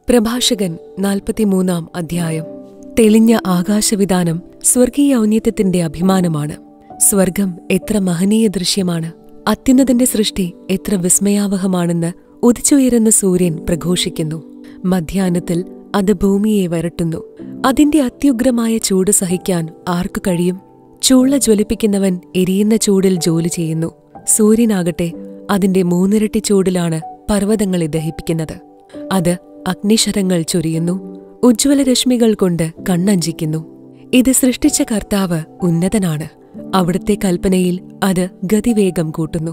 പ്രഭാഷകൻ നാൽപ്പത്തിമൂന്നാം അധ്യായം തെളിഞ്ഞ ആകാശവിധാനം സ്വർഗീയ ഔന്നത്യത്തിന്റെ അഭിമാനമാണ് സ്വർഗം എത്ര മഹനീയ ദൃശ്യമാണ് അത്യുന്നതന്റെ സൃഷ്ടി എത്ര വിസ്മയാവഹമാണെന്ന് ഉദിച്ചുയരുന്ന സൂര്യൻ പ്രഘോഷിക്കുന്നു മധ്യാഹ്നത്തിൽ അത് ഭൂമിയെ വരട്ടുന്നു അതിന്റെ അത്യുഗ്രമായ ചൂട് സഹിക്കാൻ ആർക്കു കഴിയും ചൂള ജ്വലിപ്പിക്കുന്നവൻ എരിയുന്ന ചൂടിൽ ജോലി ചെയ്യുന്നു സൂര്യനാകട്ടെ അതിന്റെ മൂന്നിരട്ടി ചൂടിലാണ് പർവ്വതങ്ങളെ ദഹിപ്പിക്കുന്നത് അത് അഗ്നിശരങ്ങൾ ചൊരിയുന്നു ഉജ്ജ്വല രശ്മികൾ കൊണ്ട് കണ്ണഞ്ചിക്കുന്നു ഇത് സൃഷ്ടിച്ച കർത്താവ് ഉന്നതനാണ് അവിടുത്തെ കൽപ്പനയിൽ അത് ഗതിവേഗം കൂട്ടുന്നു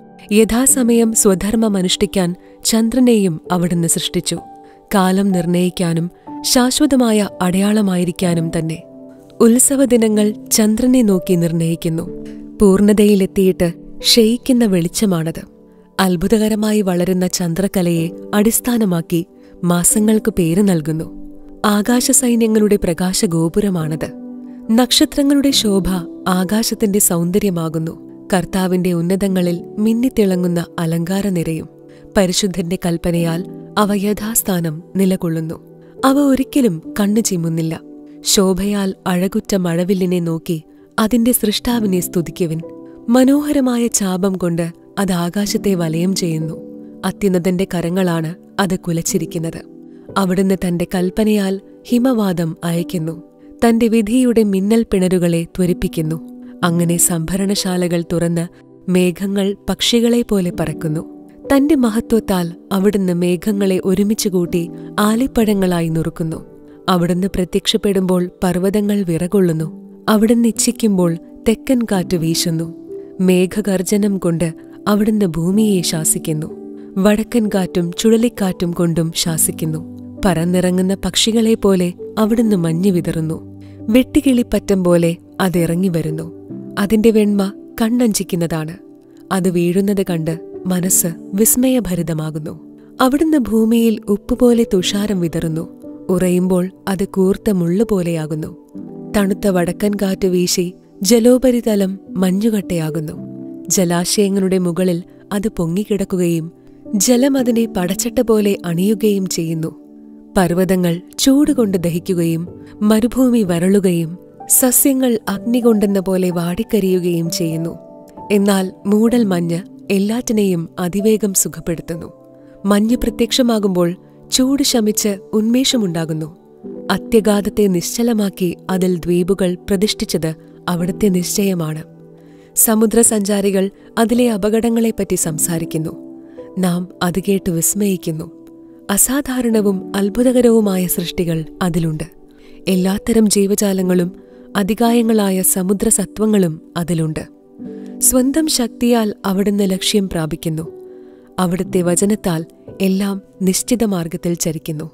യഥാസമയം സ്വധർമ്മം അനുഷ്ഠിക്കാൻ ചന്ദ്രനെയും അവിടുന്ന് സൃഷ്ടിച്ചു കാലം നിർണയിക്കാനും ശാശ്വതമായ അടയാളമായിരിക്കാനും തന്നെ ഉത്സവദിനങ്ങൾ ചന്ദ്രനെ നോക്കി നിർണയിക്കുന്നു പൂർണ്ണതയിലെത്തിയിട്ട് ക്ഷയിക്കുന്ന വെളിച്ചമാണത് അത്ഭുതകരമായി വളരുന്ന ചന്ദ്രകലയെ അടിസ്ഥാനമാക്കി മാസങ്ങൾക്ക് പേര് നൽകുന്നു ആകാശസൈന്യങ്ങളുടെ പ്രകാശഗോപുരമാണത് നക്ഷത്രങ്ങളുടെ ശോഭ ആകാശത്തിന്റെ സൗന്ദര്യമാകുന്നു കർത്താവിന്റെ ഉന്നതങ്ങളിൽ മിന്നിത്തിളങ്ങുന്ന അലങ്കാരനിരയും പരിശുദ്ധന്റെ കൽപ്പനയാൽ അവ യഥാസ്ഥാനം നിലകൊള്ളുന്നു അവ ഒരിക്കലും കണ്ണു ചിമ്മുന്നില്ല ശോഭയാൽ അഴകുറ്റ മഴവില്ലിനെ നോക്കി അതിന്റെ സൃഷ്ടാവിനെ സ്തുതിക്കുവിൻ മനോഹരമായ ചാപം കൊണ്ട് അത് ആകാശത്തെ വലയം ചെയ്യുന്നു അത്യുന്നതന്റെ കരങ്ങളാണ് അത് കുലച്ചിരിക്കുന്നത് അവിടുന്ന് തന്റെ കൽപ്പനയാൽ ഹിമവാദം അയക്കുന്നു തന്റെ വിധിയുടെ മിന്നൽ പിണരുകളെ ത്വരിപ്പിക്കുന്നു അങ്ങനെ സംഭരണശാലകൾ തുറന്ന് മേഘങ്ങൾ പക്ഷികളെ പോലെ പറക്കുന്നു തന്റെ മഹത്വത്താൽ അവിടുന്ന് മേഘങ്ങളെ ഒരുമിച്ച് കൂട്ടി ആലിപ്പഴങ്ങളായി നുറുക്കുന്നു അവിടുന്ന് പ്രത്യക്ഷപ്പെടുമ്പോൾ പർവ്വതങ്ങൾ വിറകൊള്ളുന്നു അവിടുന്ന് ഇച്ഛിക്കുമ്പോൾ തെക്കൻ കാറ്റ് വീശുന്നു മേഘഗർജനം കൊണ്ട് അവിടുന്ന് ഭൂമിയെ ശാസിക്കുന്നു വടക്കൻ കാറ്റും ചുഴലിക്കാറ്റും കൊണ്ടും ശാസിക്കുന്നു പറന്നിറങ്ങുന്ന പക്ഷികളെ പോലെ അവിടുന്ന് മഞ്ഞു വിതറുന്നു വെട്ടിക്കിളിപ്പറ്റം പോലെ അതിറങ്ങി വരുന്നു അതിന്റെ വെണ്മ കണ്ണഞ്ചിക്കുന്നതാണ് അത് വീഴുന്നത് കണ്ട് മനസ്സ് വിസ്മയഭരിതമാകുന്നു അവിടുന്ന് ഭൂമിയിൽ ഉപ്പുപോലെ തുഷാരം വിതറുന്നു ഉറയുമ്പോൾ അത് കൂർത്ത മുള്ളുപോലെയാകുന്നു തണുത്ത വടക്കൻ കാറ്റ് വീശി ജലോപരിതലം മഞ്ഞുകട്ടയാകുന്നു ജലാശയങ്ങളുടെ മുകളിൽ അത് പൊങ്ങിക്കിടക്കുകയും ജലം അതിനെ പടച്ചട്ട പോലെ അണിയുകയും ചെയ്യുന്നു പർവ്വതങ്ങൾ ചൂടുകൊണ്ട് ദഹിക്കുകയും മരുഭൂമി വരളുകയും സസ്യങ്ങൾ അഗ്നി കൊണ്ടെന്ന പോലെ വാടിക്കരിയുകയും ചെയ്യുന്നു എന്നാൽ മൂടൽ മഞ്ഞ് എല്ലാറ്റിനെയും അതിവേഗം സുഖപ്പെടുത്തുന്നു മഞ്ഞ് പ്രത്യക്ഷമാകുമ്പോൾ ചൂട് ശമിച്ച് ഉന്മേഷമുണ്ടാകുന്നു അത്യഗാധത്തെ നിശ്ചലമാക്കി അതിൽ ദ്വീപുകൾ പ്രതിഷ്ഠിച്ചത് അവിടുത്തെ നിശ്ചയമാണ് സമുദ്രസഞ്ചാരികൾ അതിലെ അപകടങ്ങളെപ്പറ്റി സംസാരിക്കുന്നു നാം അത് കേട്ട് വിസ്മയിക്കുന്നു അസാധാരണവും അത്ഭുതകരവുമായ സൃഷ്ടികൾ അതിലുണ്ട് എല്ലാത്തരം ജീവജാലങ്ങളും അതികായങ്ങളായ സമുദ്രസത്വങ്ങളും അതിലുണ്ട് സ്വന്തം ശക്തിയാൽ അവിടുന്ന് ലക്ഷ്യം പ്രാപിക്കുന്നു അവിടുത്തെ വചനത്താൽ എല്ലാം നിശ്ചിത മാർഗത്തിൽ ചരിക്കുന്നു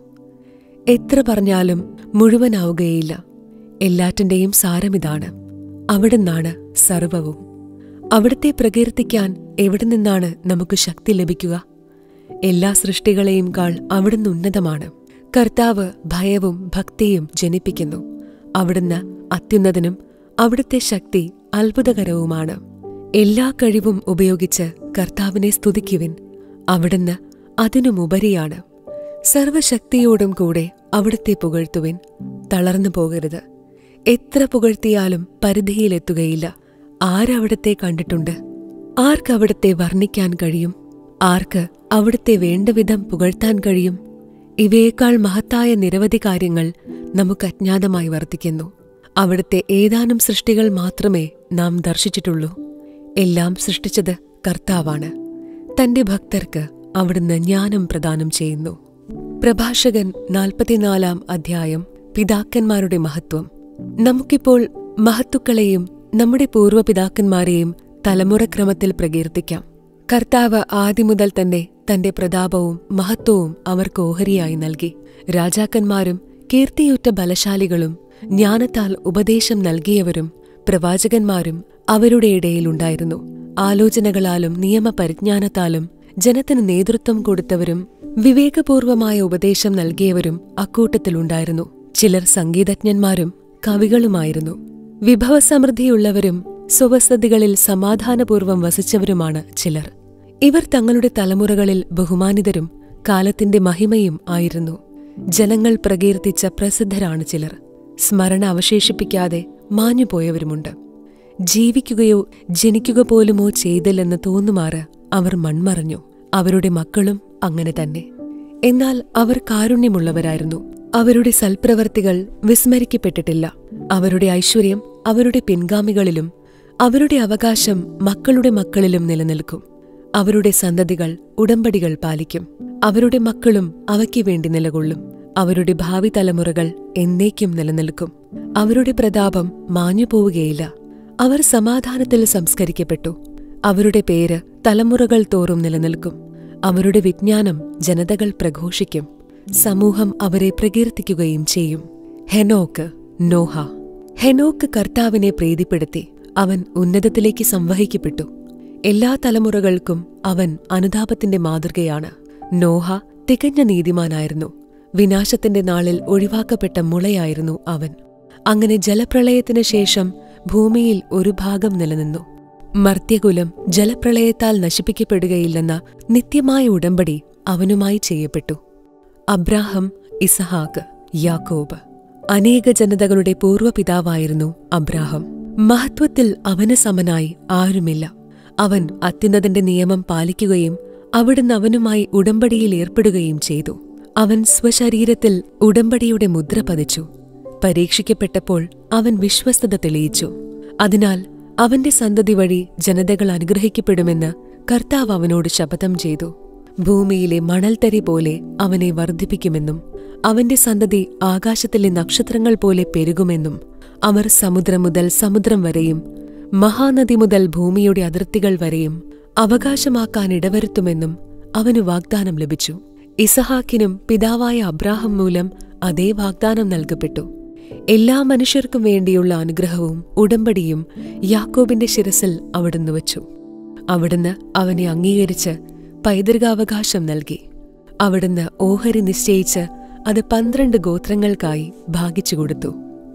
എത്ര പറഞ്ഞാലും മുഴുവനാവുകയില്ല എല്ലാറ്റിന്റെയും സാരമിതാണ് അവിടുന്നാണ് സർവവും അവിടുത്തെ പ്രകീർത്തിക്കാൻ എവിടെ നിന്നാണ് നമുക്ക് ശക്തി ലഭിക്കുക എല്ലാ സൃഷ്ടികളെയും കാൾ അവിടുന്ന് ഉന്നതമാണ് കർത്താവ് ഭയവും ഭക്തിയും ജനിപ്പിക്കുന്നു അവിടുന്ന് അത്യുന്നതനും അവിടുത്തെ ശക്തി അത്ഭുതകരവുമാണ് എല്ലാ കഴിവും ഉപയോഗിച്ച് കർത്താവിനെ സ്തുതിക്കുവിൻ അവിടുന്ന് അതിനുമുപരിയാണ് സർവശക്തിയോടും കൂടെ അവിടുത്തെ പുകഴ്ത്തുവിൻ തളർന്നു പോകരുത് എത്ര പുകഴ്ത്തിയാലും പരിധിയിലെത്തുകയില്ല ആരവിടത്തെ കണ്ടിട്ടുണ്ട് ആർക്കവിടത്തെ വർണ്ണിക്കാൻ കഴിയും ആർക്ക് അവിടുത്തെ വേണ്ടവിധം പുകഴ്ത്താൻ കഴിയും ഇവയേക്കാൾ മഹത്തായ നിരവധി കാര്യങ്ങൾ നമുക്ക് അജ്ഞാതമായി വർത്തിക്കുന്നു അവിടുത്തെ ഏതാനും സൃഷ്ടികൾ മാത്രമേ നാം ദർശിച്ചിട്ടുള്ളൂ എല്ലാം സൃഷ്ടിച്ചത് കർത്താവാണ് തന്റെ ഭക്തർക്ക് അവിടുന്ന് ജ്ഞാനം പ്രദാനം ചെയ്യുന്നു പ്രഭാഷകൻ നാൽപ്പത്തിനാലാം അധ്യായം പിതാക്കന്മാരുടെ മഹത്വം നമുക്കിപ്പോൾ മഹത്തുക്കളെയും നമ്മുടെ പൂർവ്വപിതാക്കന്മാരെയും തലമുറക്രമത്തിൽ പ്രകീർത്തിക്കാം കർത്താവ് ആദ്യമുതൽ തന്നെ തന്റെ പ്രതാപവും മഹത്വവും അവർക്ക് ഓഹരിയായി നൽകി രാജാക്കന്മാരും കീർത്തിയുറ്റ ബലശാലികളും ജ്ഞാനത്താൽ ഉപദേശം നൽകിയവരും പ്രവാചകന്മാരും അവരുടെ ഇടയിലുണ്ടായിരുന്നു ആലോചനകളാലും നിയമപരിജ്ഞാനത്താലും ജനത്തിന് നേതൃത്വം കൊടുത്തവരും വിവേകപൂർവമായ ഉപദേശം നൽകിയവരും അക്കൂട്ടത്തിലുണ്ടായിരുന്നു ചിലർ സംഗീതജ്ഞന്മാരും കവികളുമായിരുന്നു വിഭവസമൃദ്ധിയുള്ളവരും സ്വവസതികളിൽ സമാധാനപൂർവ്വം വസിച്ചവരുമാണ് ചിലർ ഇവർ തങ്ങളുടെ തലമുറകളിൽ ബഹുമാനിതരും കാലത്തിന്റെ മഹിമയും ആയിരുന്നു ജനങ്ങൾ പ്രകീർത്തിച്ച പ്രസിദ്ധരാണ് ചിലർ സ്മരണ അവശേഷിപ്പിക്കാതെ മാഞ്ഞുപോയവരുമുണ്ട് ജീവിക്കുകയോ ജനിക്കുക പോലുമോ ചെയ്തില്ലെന്ന് തോന്നുമാറ് അവർ മൺമറഞ്ഞു അവരുടെ മക്കളും അങ്ങനെ തന്നെ എന്നാൽ അവർ കാരുണ്യമുള്ളവരായിരുന്നു അവരുടെ സൽപ്രവർത്തികൾ വിസ്മരിക്കപ്പെട്ടിട്ടില്ല അവരുടെ ഐശ്വര്യം അവരുടെ പിൻഗാമികളിലും അവരുടെ അവകാശം മക്കളുടെ മക്കളിലും നിലനിൽക്കും അവരുടെ സന്തതികൾ ഉടമ്പടികൾ പാലിക്കും അവരുടെ മക്കളും അവയ്ക്ക് വേണ്ടി നിലകൊള്ളും അവരുടെ ഭാവി തലമുറകൾ എന്നേക്കും നിലനിൽക്കും അവരുടെ പ്രതാപം മാഞ്ഞുപോവുകയില്ല അവർ സമാധാനത്തിൽ സംസ്കരിക്കപ്പെട്ടു അവരുടെ പേര് തലമുറകൾ തോറും നിലനിൽക്കും അവരുടെ വിജ്ഞാനം ജനതകൾ പ്രഘോഷിക്കും സമൂഹം അവരെ പ്രകീർത്തിക്കുകയും ചെയ്യും ഹെനോക്ക് നോഹ ഹെനോക്ക് കർത്താവിനെ പ്രീതിപ്പെടുത്തി അവൻ ഉന്നതത്തിലേക്ക് സംവഹിക്കപ്പെട്ടു എല്ലാ തലമുറകൾക്കും അവൻ അനുതാപത്തിന്റെ മാതൃകയാണ് നോഹ തികഞ്ഞ നീതിമാനായിരുന്നു വിനാശത്തിന്റെ നാളിൽ ഒഴിവാക്കപ്പെട്ട മുളയായിരുന്നു അവൻ അങ്ങനെ ജലപ്രളയത്തിന് ശേഷം ഭൂമിയിൽ ഒരു ഭാഗം നിലനിന്നു മർത്യകുലം ജലപ്രളയത്താൽ നശിപ്പിക്കപ്പെടുകയില്ലെന്ന നിത്യമായ ഉടമ്പടി അവനുമായി ചെയ്യപ്പെട്ടു അബ്രാഹം ഇസഹാക്ക് യാക്കോബ് അനേക ജനതകളുടെ പൂർവ്വപിതാവായിരുന്നു അബ്രാഹം മഹത്വത്തിൽ അവന് സമനായി ആരുമില്ല അവൻ അത്യുന്നതന്റെ നിയമം പാലിക്കുകയും അവിടുന്ന് അവനുമായി ഉടമ്പടിയിൽ ഏർപ്പെടുകയും ചെയ്തു അവൻ സ്വശരീരത്തിൽ ഉടമ്പടിയുടെ മുദ്ര പതിച്ചു പരീക്ഷിക്കപ്പെട്ടപ്പോൾ അവൻ വിശ്വസ്തത തെളിയിച്ചു അതിനാൽ അവന്റെ സന്തതി വഴി ജനതകൾ അനുഗ്രഹിക്കപ്പെടുമെന്ന് കർത്താവ് അവനോട് ശപഥം ചെയ്തു ഭൂമിയിലെ മണൽത്തരി പോലെ അവനെ വർദ്ധിപ്പിക്കുമെന്നും അവന്റെ സന്തതി ആകാശത്തിലെ നക്ഷത്രങ്ങൾ പോലെ പെരുകുമെന്നും അവർ സമുദ്രം മുതൽ സമുദ്രം വരെയും മഹാനദി മുതൽ ഭൂമിയുടെ അതിർത്തികൾ വരെയും അവകാശമാക്കാൻ ഇടവരുത്തുമെന്നും അവന് വാഗ്ദാനം ലഭിച്ചു ഇസഹാക്കിനും പിതാവായ അബ്രാഹം മൂലം അതേ വാഗ്ദാനം നൽകപ്പെട്ടു എല്ലാ മനുഷ്യർക്കും വേണ്ടിയുള്ള അനുഗ്രഹവും ഉടമ്പടിയും യാക്കോബിന്റെ ശിരസിൽ അവിടുന്ന് വച്ചു അവിടുന്ന് അവനെ അംഗീകരിച്ച് പൈതൃകാവകാശം നൽകി അവിടുന്ന് ഓഹരി നിശ്ചയിച്ച് അത് പന്ത്രണ്ട് ഗോത്രങ്ങൾക്കായി ഭാഗിച്ചു കൊടുത്തു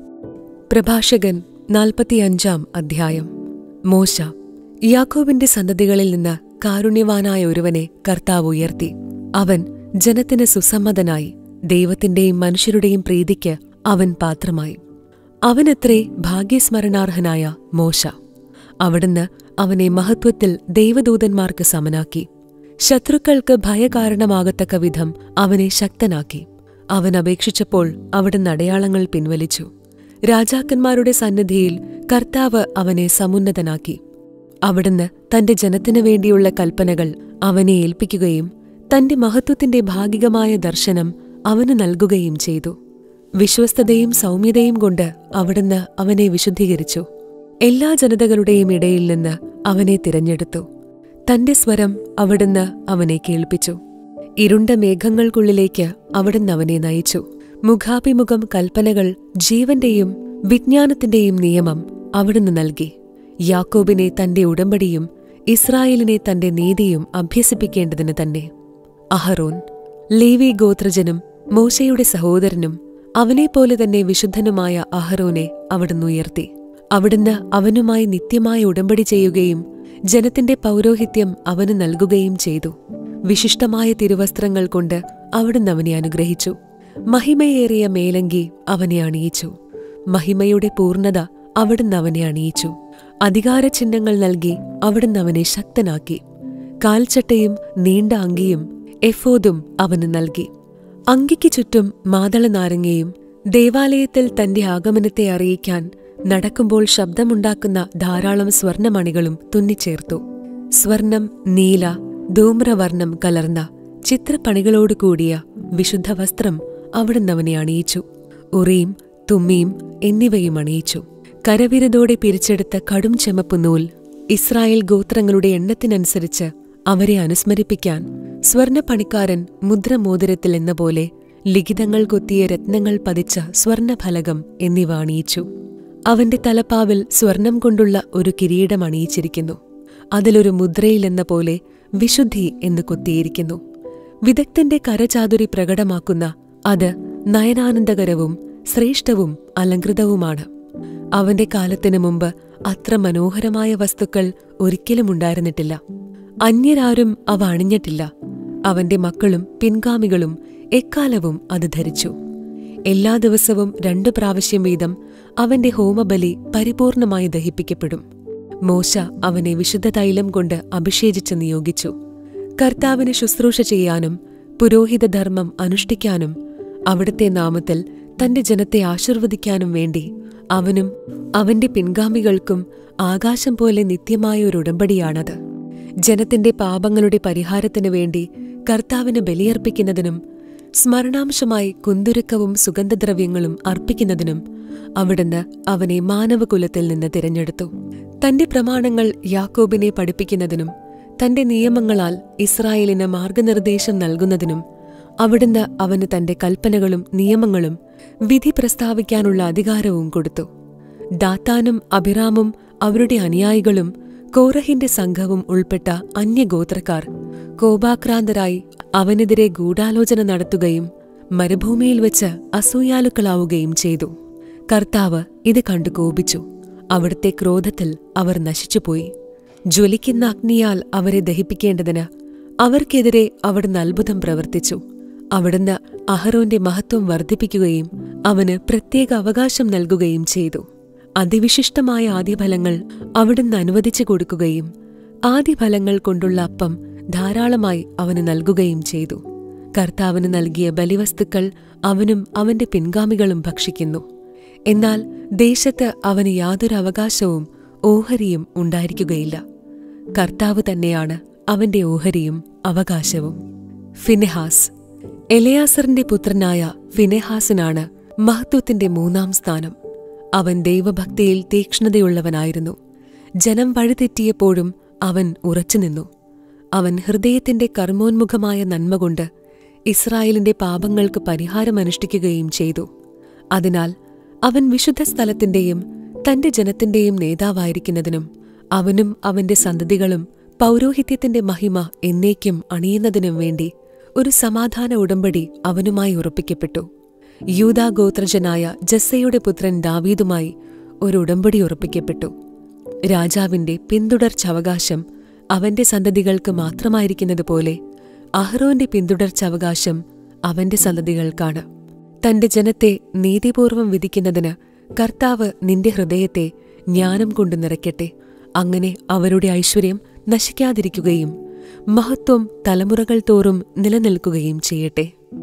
പ്രഭാഷകൻ നാൽപ്പത്തിയഞ്ചാം അധ്യായം മോശ യാക്കോബിന്റെ സന്തതികളിൽ നിന്ന് കാരുണ്യവാനായ ഒരുവനെ കർത്താവ് ഉയർത്തി അവൻ ജനത്തിന് സുസമ്മതനായി ദൈവത്തിന്റെയും മനുഷ്യരുടെയും പ്രീതിക്ക് അവൻ പാത്രമായി അവനത്രേ ഭാഗ്യസ്മരണാർഹനായ മോശ അവിടുന്ന് അവനെ മഹത്വത്തിൽ ദൈവദൂതന്മാർക്ക് സമനാക്കി ശത്രുക്കൾക്ക് ഭയകാരണമാകത്തക്ക വിധം അവനെ ശക്തനാക്കി അവൻ അപേക്ഷിച്ചപ്പോൾ അവിടുന്ന് അടയാളങ്ങൾ പിൻവലിച്ചു രാജാക്കന്മാരുടെ സന്നിധിയിൽ കർത്താവ് അവനെ സമുന്നതനാക്കി അവിടുന്ന് തന്റെ ജനത്തിനു വേണ്ടിയുള്ള കൽപ്പനകൾ അവനെ ഏൽപ്പിക്കുകയും തന്റെ മഹത്വത്തിന്റെ ഭാഗികമായ ദർശനം അവന് നൽകുകയും ചെയ്തു വിശ്വസ്തതയും സൗമ്യതയും കൊണ്ട് അവിടുന്ന് അവനെ വിശുദ്ധീകരിച്ചു എല്ലാ ജനതകളുടെയും ഇടയിൽ നിന്ന് അവനെ തിരഞ്ഞെടുത്തു തന്റെ സ്വരം അവിടുന്ന് അവനെ കേൾപ്പിച്ചു ഇരുണ്ട മേഘങ്ങൾക്കുള്ളിലേക്ക് അവിടുന്ന് അവനെ നയിച്ചു മുഖാഭിമുഖം കൽപ്പനകൾ ജീവന്റെയും വിജ്ഞാനത്തിന്റെയും നിയമം അവിടുന്ന് നൽകി യാക്കോബിനെ തന്റെ ഉടമ്പടിയും ഇസ്രായേലിനെ തന്റെ നീതിയും അഭ്യസിപ്പിക്കേണ്ടതിന് തന്നെ അഹറോൻ ലേവി ഗോത്രജനും മോശയുടെ സഹോദരനും അവനെപ്പോലെ തന്നെ വിശുദ്ധനുമായ അഹറോനെ അവിടുന്ന് ഉയർത്തി അവിടുന്ന് അവനുമായി നിത്യമായ ഉടമ്പടി ചെയ്യുകയും ജനത്തിന്റെ പൗരോഹിത്യം അവന് നൽകുകയും ചെയ്തു വിശിഷ്ടമായ തിരുവസ്ത്രങ്ങൾ കൊണ്ട് അവിടുന്ന് അവനെ അനുഗ്രഹിച്ചു മഹിമയേറിയ മേലങ്കി അവനെ അണിയിച്ചു മഹിമയുടെ പൂർണ്ണത അവിടുന്ന് അവനെ അണിയിച്ചു അധികാരചിഹ്നങ്ങൾ നൽകി അവിടുന്ന് അവനെ ശക്തനാക്കി കാൽച്ചട്ടയും നീണ്ട അങ്കിയും എഫോദും അവന് നൽകി അങ്കിക്ക് ചുറ്റും മാതളനാരങ്ങയും ദേവാലയത്തിൽ തന്റെ ആഗമനത്തെ അറിയിക്കാൻ നടക്കുമ്പോൾ ശബ്ദമുണ്ടാക്കുന്ന ധാരാളം സ്വർണമണികളും തുന്നിച്ചേർത്തു സ്വർണം നീല ധൂമ്രവർണം കലർന്ന ചിത്രപ്പണികളോട് കൂടിയ വിശുദ്ധ വസ്ത്രം അവിടുന്ന് അവനെ അണിയിച്ചു ഉറിയും തുമ്മിയും എന്നിവയും അണിയിച്ചു കരവിരുതോടെ പിരിച്ചെടുത്ത കടും ചെമപ്പ് നൂൽ ഇസ്രായേൽ ഗോത്രങ്ങളുടെ എണ്ണത്തിനനുസരിച്ച് അവരെ അനുസ്മരിപ്പിക്കാൻ സ്വർണപ്പണിക്കാരൻ മുദ്രമോതിരത്തിൽ എന്ന പോലെ ലിഖിതങ്ങൾ കൊത്തിയ രത്നങ്ങൾ പതിച്ച സ്വർണഫലകം എന്നിവ അണിയിച്ചു അവന്റെ തലപ്പാവിൽ സ്വർണം കൊണ്ടുള്ള ഒരു കിരീടം അണിയിച്ചിരിക്കുന്നു അതിലൊരു മുദ്രയിലെന്ന പോലെ വിശുദ്ധി എന്ന് കൊത്തിയിരിക്കുന്നു വിദഗ്ധന്റെ കരചാതുരി പ്രകടമാക്കുന്ന അത് നയനാനന്ദകരവും ശ്രേഷ്ഠവും അലങ്കൃതവുമാണ് അവന്റെ കാലത്തിനു മുമ്പ് അത്ര മനോഹരമായ വസ്തുക്കൾ ഒരിക്കലും ഉണ്ടായിരുന്നിട്ടില്ല അന്യരാരും അവ അണിഞ്ഞിട്ടില്ല അവന്റെ മക്കളും പിൻഗാമികളും എക്കാലവും അത് ധരിച്ചു എല്ലാ ദിവസവും രണ്ടു പ്രാവശ്യം വീതം അവന്റെ ഹോമബലി പരിപൂർണമായി ദഹിപ്പിക്കപ്പെടും മോശ അവനെ വിശുദ്ധ തൈലം കൊണ്ട് അഭിഷേചിച്ച് നിയോഗിച്ചു കർത്താവിന് ശുശ്രൂഷ ചെയ്യാനും പുരോഹിതധർമ്മം അനുഷ്ഠിക്കാനും അവിടുത്തെ നാമത്തിൽ തന്റെ ജനത്തെ ആശീർവദിക്കാനും വേണ്ടി അവനും അവന്റെ പിൻഗാമികൾക്കും ആകാശം പോലെ നിത്യമായ ഒരു ഉടമ്പടിയാണത് ജനത്തിന്റെ പാപങ്ങളുടെ പരിഹാരത്തിനു വേണ്ടി കർത്താവിന് ബലിയർപ്പിക്കുന്നതിനും സ്മരണാംശമായി കുന്തുരുക്കവും സുഗന്ധദ്രവ്യങ്ങളും അർപ്പിക്കുന്നതിനും അവിടുന്ന് അവനെ മാനവകുലത്തിൽ നിന്ന് തിരഞ്ഞെടുത്തു തന്റെ പ്രമാണങ്ങൾ യാക്കോബിനെ പഠിപ്പിക്കുന്നതിനും തന്റെ നിയമങ്ങളാൽ ഇസ്രായേലിന് മാർഗനിർദ്ദേശം നൽകുന്നതിനും അവിടുന്ന് അവന് തന്റെ കൽപ്പനകളും നിയമങ്ങളും വിധി പ്രസ്താവിക്കാനുള്ള അധികാരവും കൊടുത്തു ദാത്താനും അഭിറാമും അവരുടെ അനുയായികളും കോറഹിന്റെ സംഘവും ഉൾപ്പെട്ട അന്യഗോത്രക്കാർ കോപാക്രാന്തരായി അവനെതിരെ ഗൂഢാലോചന നടത്തുകയും മരുഭൂമിയിൽ വെച്ച് അസൂയാലുക്കളാവുകയും ചെയ്തു കർത്താവ് ഇത് കണ്ടു കോപിച്ചു അവിടുത്തെ ക്രോധത്തിൽ അവർ നശിച്ചുപോയി ജ്വലിക്കുന്ന അഗ്നിയാൽ അവരെ ദഹിപ്പിക്കേണ്ടതിന് അവർക്കെതിരെ അവിടുന്ന് അത്ഭുതം പ്രവർത്തിച്ചു അവിടുന്ന് അഹറോന്റെ മഹത്വം വർദ്ധിപ്പിക്കുകയും അവന് പ്രത്യേക അവകാശം നൽകുകയും ചെയ്തു അതിവിശിഷ്ടമായ ആദ്യഫലങ്ങൾ അവിടുന്ന് അനുവദിച്ചു കൊടുക്കുകയും ആദ്യഫലങ്ങൾ കൊണ്ടുള്ള അപ്പം ധാരാളമായി അവന് നൽകുകയും ചെയ്തു കർത്താവിന് നൽകിയ ബലിവസ്തുക്കൾ അവനും അവന്റെ പിൻഗാമികളും ഭക്ഷിക്കുന്നു എന്നാൽ ദേശത്ത് അവന് യാതൊരു അവകാശവും ഓഹരിയും ഉണ്ടായിരിക്കുകയില്ല കർത്താവ് തന്നെയാണ് അവന്റെ ഓഹരിയും അവകാശവും ഫിനെഹാസ് എലയാസറിന്റെ പുത്രനായ ഫിനെഹാസിനാണ് മഹത്വത്തിന്റെ മൂന്നാം സ്ഥാനം അവൻ ദൈവഭക്തിയിൽ തീക്ഷ്ണതയുള്ളവനായിരുന്നു ജനം വഴിതെറ്റിയപ്പോഴും അവൻ ഉറച്ചുനിന്നു അവൻ ഹൃദയത്തിന്റെ കർമ്മോന്മുഖമായ നന്മ കൊണ്ട് ഇസ്രായേലിന്റെ പാപങ്ങൾക്ക് പരിഹാരമനുഷ്ഠിക്കുകയും ചെയ്തു അതിനാൽ അവൻ വിശുദ്ധ സ്ഥലത്തിന്റെയും തന്റെ ജനത്തിന്റെയും നേതാവായിരിക്കുന്നതിനും അവനും അവന്റെ സന്തതികളും പൗരോഹിത്യത്തിന്റെ മഹിമ എന്നേക്കും അണിയുന്നതിനും വേണ്ടി ഒരു സമാധാന ഉടമ്പടി അവനുമായി ഉറപ്പിക്കപ്പെട്ടു യൂദാഗോത്രജനായ ജസ്സയുടെ പുത്രൻ ദാവീദുമായി ഒരു ഉടമ്പടി ഉറപ്പിക്കപ്പെട്ടു രാജാവിന്റെ പിന്തുടർച്ചവകാശം അവന്റെ സന്തതികൾക്ക് മാത്രമായിരിക്കുന്നതുപോലെ അഹ്റോന്റെ പിന്തുടർച്ചവകാശം അവന്റെ സന്തതികൾക്കാണ് തന്റെ ജനത്തെ നീതിപൂർവം വിധിക്കുന്നതിന് കർത്താവ് നിന്റെ ഹൃദയത്തെ ജ്ഞാനം കൊണ്ട് നിറയ്ക്കട്ടെ അങ്ങനെ അവരുടെ ഐശ്വര്യം നശിക്കാതിരിക്കുകയും മഹത്വം തലമുറകൾ തോറും നിലനിൽക്കുകയും ചെയ്യട്ടെ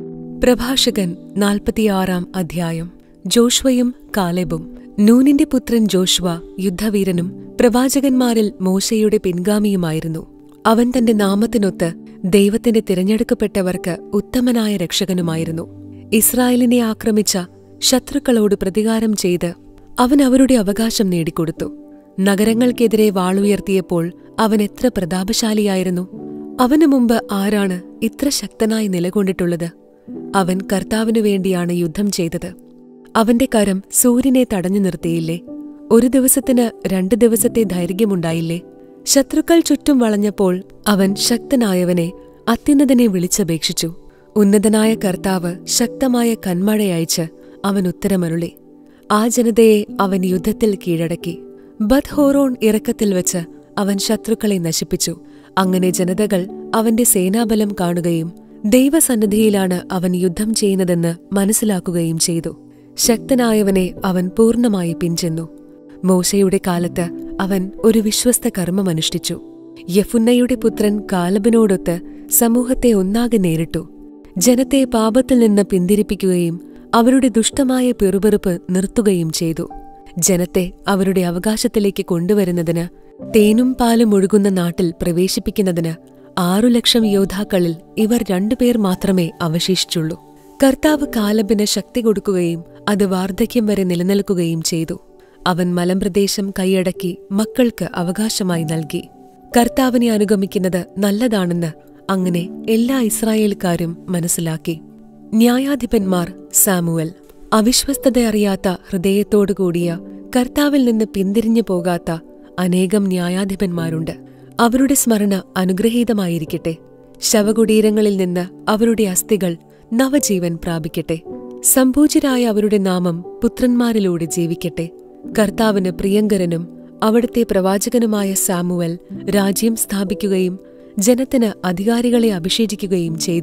പ്രഭാഷകൻ നാൽപ്പത്തിയാറാം അധ്യായം ജോഷ്വയും കാലെബും നൂനിന്റെ പുത്രൻ ജോഷ്വ യുദ്ധവീരനും പ്രവാചകന്മാരിൽ മോശയുടെ പിൻഗാമിയുമായിരുന്നു അവൻ തന്റെ നാമത്തിനൊത്ത് ദൈവത്തിന്റെ തിരഞ്ഞെടുക്കപ്പെട്ടവർക്ക് ഉത്തമനായ രക്ഷകനുമായിരുന്നു ഇസ്രായേലിനെ ആക്രമിച്ച ശത്രുക്കളോട് പ്രതികാരം ചെയ്ത് അവൻ അവരുടെ അവകാശം നേടിക്കൊടുത്തു നഗരങ്ങൾക്കെതിരെ വാളുയർത്തിയപ്പോൾ അവൻ എത്ര പ്രതാപശാലിയായിരുന്നു അവനു മുമ്പ് ആരാണ് ഇത്ര ശക്തനായി നിലകൊണ്ടിട്ടുള്ളത് അവൻ കർത്താവിനു വേണ്ടിയാണ് യുദ്ധം ചെയ്തത് അവന്റെ കരം സൂര്യനെ തടഞ്ഞു നിർത്തിയില്ലേ ഒരു ദിവസത്തിന് രണ്ടു ദിവസത്തെ ദൈർഘ്യമുണ്ടായില്ലേ ശത്രുക്കൾ ചുറ്റും വളഞ്ഞപ്പോൾ അവൻ ശക്തനായവനെ അത്യുന്നതനെ വിളിച്ചപേക്ഷിച്ചു ഉന്നതനായ കർത്താവ് ശക്തമായ കന്മഴയയച്ച് അവൻ ഉത്തരമരുളി ആ ജനതയെ അവൻ യുദ്ധത്തിൽ കീഴടക്കി ബദ്ഹോറോൺ ഇറക്കത്തിൽ വെച്ച് അവൻ ശത്രുക്കളെ നശിപ്പിച്ചു അങ്ങനെ ജനതകൾ അവന്റെ സേനാബലം കാണുകയും ദൈവസന്നിധിയിലാണ് അവൻ യുദ്ധം ചെയ്യുന്നതെന്ന് മനസ്സിലാക്കുകയും ചെയ്തു ശക്തനായവനെ അവൻ പൂർണ്ണമായി പിൻചെന്നു മോശയുടെ കാലത്ത് അവൻ ഒരു വിശ്വസ്ത കർമ്മമനുഷ്ഠിച്ചു യഫുന്നയുടെ പുത്രൻ കാലബിനോടൊത്ത് സമൂഹത്തെ ഒന്നാകെ നേരിട്ടു ജനത്തെ പാപത്തിൽ നിന്ന് പിന്തിരിപ്പിക്കുകയും അവരുടെ ദുഷ്ടമായ പിറുപിറുപ്പ് നിർത്തുകയും ചെയ്തു ജനത്തെ അവരുടെ അവകാശത്തിലേക്ക് കൊണ്ടുവരുന്നതിന് തേനും പാലും ഒഴുകുന്ന നാട്ടിൽ പ്രവേശിപ്പിക്കുന്നതിന് ആറു ലക്ഷം യോദ്ധാക്കളിൽ ഇവർ രണ്ടുപേർ മാത്രമേ അവശേഷിച്ചുള്ളൂ കർത്താവ് കാലബിന് ശക്തി കൊടുക്കുകയും അത് വാർദ്ധക്യം വരെ നിലനിൽക്കുകയും ചെയ്തു അവൻ മലമ്പ്രദേശം കൈയടക്കി മക്കൾക്ക് അവകാശമായി നൽകി കർത്താവിനെ അനുഗമിക്കുന്നത് നല്ലതാണെന്ന് അങ്ങനെ എല്ലാ ഇസ്രായേൽക്കാരും മനസ്സിലാക്കി ന്യായാധിപന്മാർ സാമുവൽ അവിശ്വസ്തത അറിയാത്ത ഹൃദയത്തോടുകൂടിയ കർത്താവിൽ നിന്ന് പിന്തിരിഞ്ഞു പോകാത്ത അനേകം ന്യായാധിപന്മാരുണ്ട് അവരുടെ സ്മരണ അനുഗ്രഹീതമായിരിക്കട്ടെ ശവകുടീരങ്ങളിൽ നിന്ന് അവരുടെ അസ്ഥികൾ നവജീവൻ പ്രാപിക്കട്ടെ സംഭൂജിരായ അവരുടെ നാമം പുത്രന്മാരിലൂടെ ജീവിക്കട്ടെ കർത്താവിന് പ്രിയങ്കരനും അവിടുത്തെ പ്രവാചകനുമായ സാമുവൽ രാജ്യം സ്ഥാപിക്കുകയും ജനത്തിന് അധികാരികളെ അഭിഷേചിക്കുകയും ചെയ്തു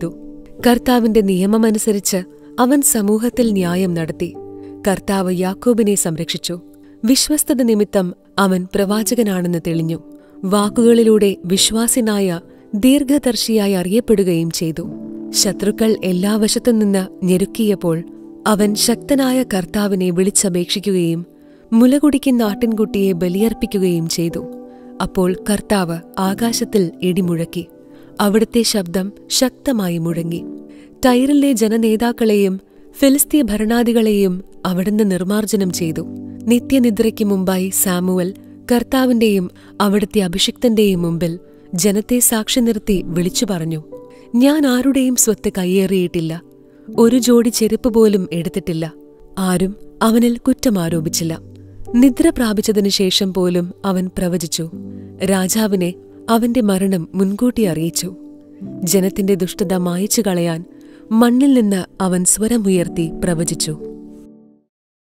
കർത്താവിന്റെ നിയമമനുസരിച്ച് അവൻ സമൂഹത്തിൽ ന്യായം നടത്തി കർത്താവ് യാക്കോബിനെ സംരക്ഷിച്ചു വിശ്വസ്തത നിമിത്തം അവൻ പ്രവാചകനാണെന്ന് തെളിഞ്ഞു വാക്കുകളിലൂടെ വിശ്വാസിനായ ദീർഘദർശിയായി അറിയപ്പെടുകയും ചെയ്തു ശത്രുക്കൾ എല്ലാ വശത്തു നിന്ന് ഞെരുക്കിയപ്പോൾ അവൻ ശക്തനായ കർത്താവിനെ വിളിച്ചപേക്ഷിക്കുകയും മുലകുടിക്കുന്ന ആട്ടിൻകുട്ടിയെ ബലിയർപ്പിക്കുകയും ചെയ്തു അപ്പോൾ കർത്താവ് ആകാശത്തിൽ ഇടിമുഴക്കി അവിടുത്തെ ശബ്ദം ശക്തമായി മുഴങ്ങി ടൈറിലെ ജനനേതാക്കളെയും ഫിലിസ്തീയ ഭരണാധികളെയും അവിടുന്ന് നിർമ്മാർജ്ജനം ചെയ്തു നിത്യനിദ്രയ്ക്ക് മുമ്പായി സാമുവൽ കർത്താവിന്റെയും അവിടുത്തെ അഭിഷിക്തന്റെയും മുമ്പിൽ ജനത്തെ സാക്ഷി നിർത്തി വിളിച്ചു പറഞ്ഞു ഞാൻ ആരുടെയും സ്വത്ത് കയ്യേറിയിട്ടില്ല ഒരു ജോഡി ചെരുപ്പ് പോലും എടുത്തിട്ടില്ല ആരും അവനിൽ കുറ്റമാരോപിച്ചില്ല നിദ്ര പ്രാപിച്ചതിനു ശേഷം പോലും അവൻ പ്രവചിച്ചു രാജാവിനെ അവന്റെ മരണം മുൻകൂട്ടി അറിയിച്ചു ജനത്തിന്റെ ദുഷ്ടത മായച്ചു കളയാൻ മണ്ണിൽ നിന്ന് അവൻ സ്വരമുയർത്തി പ്രവചിച്ചു